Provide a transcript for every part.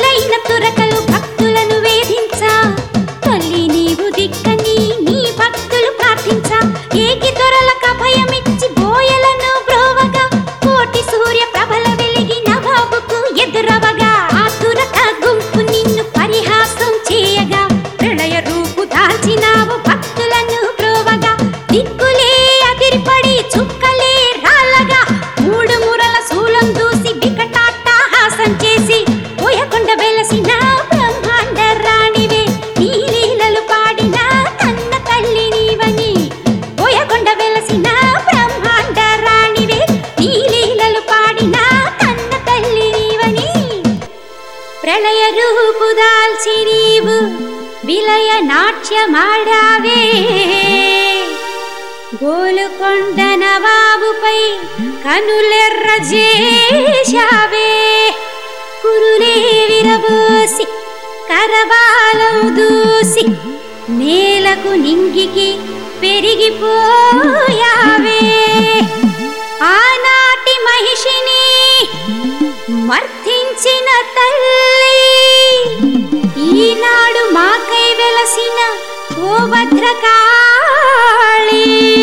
మొదలైన తురకలు భక్తులను వేధించా తల్లి నీవు దిక్కని నీ భక్తులు ప్రార్థించా ఏకి దొరలక భయమిచ్చి బోయలను బ్రోవగా కోటి సూర్య ప్రభల వెలిగి నవాబుకు ఎదురవగా ఆ తురక గుంపు నిన్ను పరిహాసం చేయగా ప్రళయ రూపు దాల్చినావు భక్తులను బ్రోవగా దిక్కులే అదిరిపడి చుక్కలే రాలగా మూడు మురల శూలం దూసి వికటాట్టహాసం చేసి పోయకొండ వెలసిన బ్రహ్మాండ రాణివే నీ లీలలు పాడిన కన్న తల్లి నీవని పోయకొండ వెలసిన బ్రహ్మాండ రాణివే నీ లీలలు పాడిన కన్న తల్లి నీవని ప్రళయ రూపు దాల్చి నీవు విలయ నాట్యమాడావే గోలుకొండ నవాబుపై కనులెర్ర చేశావే కురులే విరబోసి కరవాలం దూసి నేలకు నింగికి పెరిగిపోయావే ఆనాటి మహిషిని మర్తించిన తల్లి ఈనాడు మాకై వెలసిన ఓ భద్రకాళి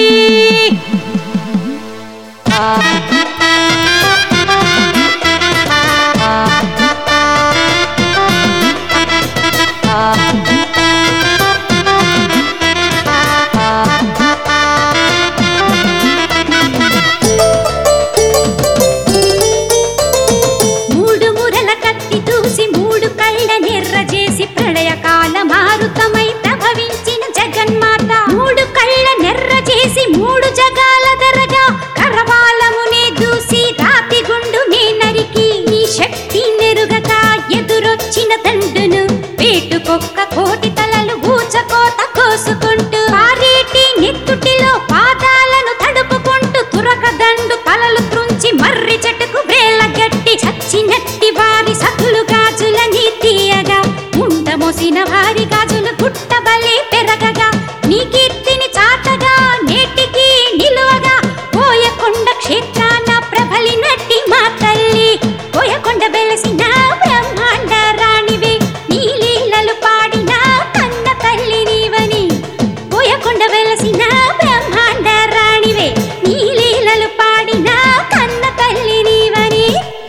మూడు మురల కత్తి దూసి మూడు కళ్ళ నెర్ర చేసి ప్రళయ కాల మారుతమై ప్రభవించిన జగన్మాత మూడు కళ్ళ నెర్ర చేసి మూడు జగాల దరగా కరవాలమునే దూసి రాతి గుండు నే నరికి నీ శక్తి నెరుగక ఎదురొచ్చిన దండును వేటుకొక్క కోటి తలలు ఊచకోత కోసుకుంటూ పారేటి నెత్తుటిలో పాదాలను తడుపుకుంటూ తురక దండు తలలు త్రుంచి మర్రి చెట్టుకు వేళ్ళ గట్టి చచ్చినట్టి వారి సతులు గాజులని తీయగా ముండ మోసిన వారి గాజులు గుట్టబలే పెరగగా నీ కీర్తిని చాటగా నేటికి నిలువగా పోయకొండ క్షేత్రాన ప్రబలినట్టి మా తల్లి పోయకొండ వెలసిన బ్రహ్మాండ రాణివి నీ లీలలు పాడిన కన్న తల్లి నీవని పోయకొండ వెలసిన బ్రహ్మాండ రాణివే నీ లీలలు పాడిన కన్న తల్లి నీవని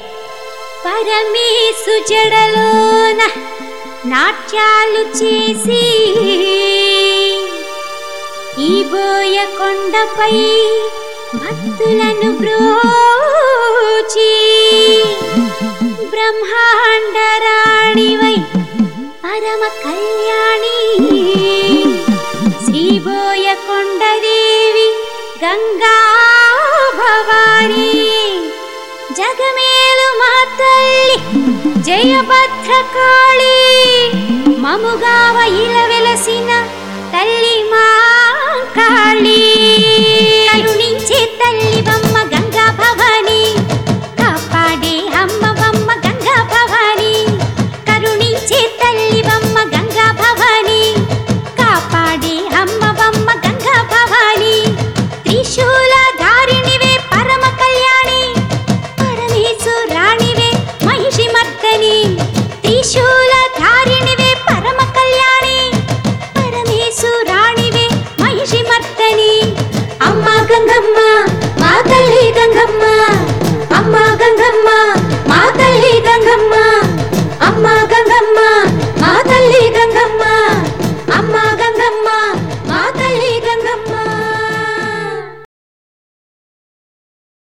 పరమేశు జడలోన నాట్యాలు చేసి ఈ బోయ కొండపై భక్తులను బ్రోచి బ్రహ్మాండ రాణివై పరమ కళ్యాణి శ్రీబోయ కొండదేవి గంగా భవాని జగమేలు మా తల్లి జయభద్రకాళి